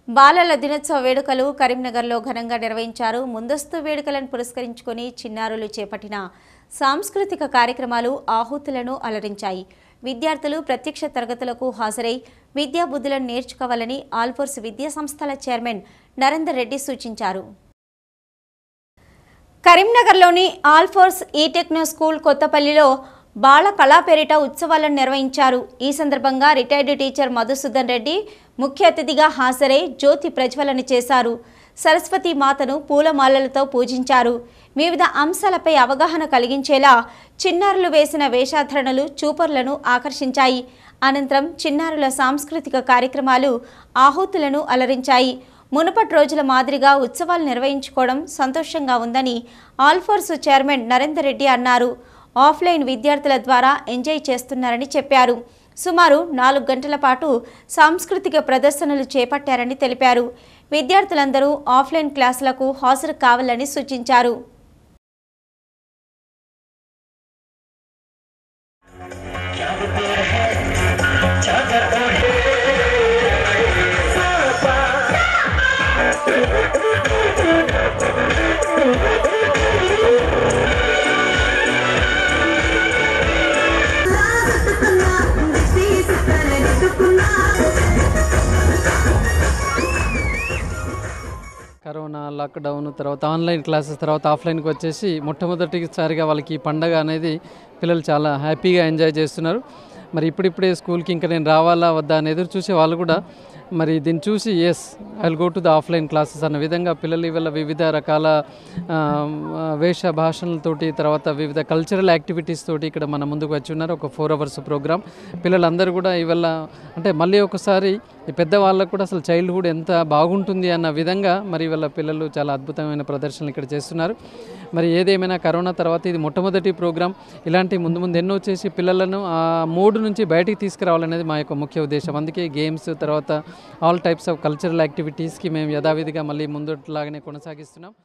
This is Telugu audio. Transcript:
బాలల దినోత్సవ వేడుకలు కరీంనగర్లో ఘనంగా నిర్వహించారు ముందస్తు వేడుకలను పురస్కరించుకొని చిన్నారులు చేపట్టిన సాంస్కృతిక కార్యక్రమాలు ఆహుతులను అలరించాయి విద్యార్థులు ప్రత్యక్ష తరగతులకు హాజరై విద్యా బుద్ధులను నేర్చుకోవాలని ఆల్ఫోర్స్ విద్యా సంస్థల చైర్మన్ నరేందర్ రెడ్డి సూచించారు కరీంనగర్లోని ఆల్ఫోర్స్ ఈ టెక్నో స్కూల్ కొత్తపల్లిలో బాల కళాపేరిట ఉత్సవాలను నిర్వహించారు ఈ సందర్భంగా రిటైర్డ్ టీచర్ మధుసూదన్ రెడ్డి ముఖ్య అతిథిగా హాజరై జ్యోతి ప్రజ్వలన చేశారు సరస్వతి మాతను పూలమాలలతో పూజించారు వివిధ అంశాలపై అవగాహన కలిగించేలా చిన్నారులు వేసిన వేషాధరణలు చూపర్లను ఆకర్షించాయి అనంతరం చిన్నారుల సాంస్కృతిక కార్యక్రమాలు ఆహుతులను అలరించాయి మునుపటి రోజుల మాదిరిగా ఉత్సవాలు నిర్వహించుకోవడం సంతోషంగా ఉందని ఆల్ఫోర్స్ చైర్మన్ నరేందర్ రెడ్డి అన్నారు ఆఫ్లైన్ విద్యార్థుల ద్వారా ఎంజాయ్ చేస్తున్నారని చెప్పారు సుమారు నాలుగు గంటల పాటు సాంస్కృతిక ప్రదర్శనలు చేపట్టారని తెలిపారు విద్యార్థులందరూ ఆఫ్లైన్ క్లాసులకు హాజరు కావాలని సూచించారు కరోనా లాక్డౌన్ తర్వాత ఆన్లైన్ క్లాసెస్ తర్వాత ఆఫ్లైన్కి వచ్చేసి మొట్టమొదటిసారిగా వాళ్ళకి ఈ పండగ అనేది పిల్లలు చాలా హ్యాపీగా ఎంజాయ్ చేస్తున్నారు మరి ఇప్పుడిప్పుడే స్కూల్కి ఇంకా నేను రావాలా వద్దా అని ఎదురు చూసే వాళ్ళు కూడా మరి దీన్ని చూసి yes I will go to the offline classes అన్న విధంగా పిల్లలు ఇవాళ వివిధ రకాల ఆ, వేష భాషలతోటి తర్వాత వివిధ కల్చరల్ యాక్టివిటీస్ తోటి ఇక్కడ మన ముందుకు వచ్చి ఉన్నారు ఒక ఫోర్ అవర్స్ ప్రోగ్రామ్ పిల్లలందరూ కూడా ఇవాళ అంటే మళ్ళీ ఒకసారి ఈ పెద్దవాళ్ళకు కూడా అసలు చైల్డ్హుడ్ ఎంత బాగుంటుంది అన్న విధంగా మరి ఇవాళ పిల్లలు చాలా అద్భుతమైన ప్రదర్శనలు ఇక్కడ చేస్తున్నారు మరి ఏదేమైనా కరోనా తర్వాత ఇది మొట్టమొదటి ప్రోగ్రాం ఇలాంటి ముందు ముందు ఎన్నో చేసి పిల్లలను ఆ మూడు నుంచి బయటికి తీసుకురావాలనేది మా యొక్క ముఖ్య ఉద్దేశం అందుకే గేమ్స్ తర్వాత ఆల్ టైప్స్ ఆఫ్ కల్చరల్ యాక్టివిటీస్కి మేము యథావిధిగా మళ్ళీ ముందులాగానే కొనసాగిస్తున్నాం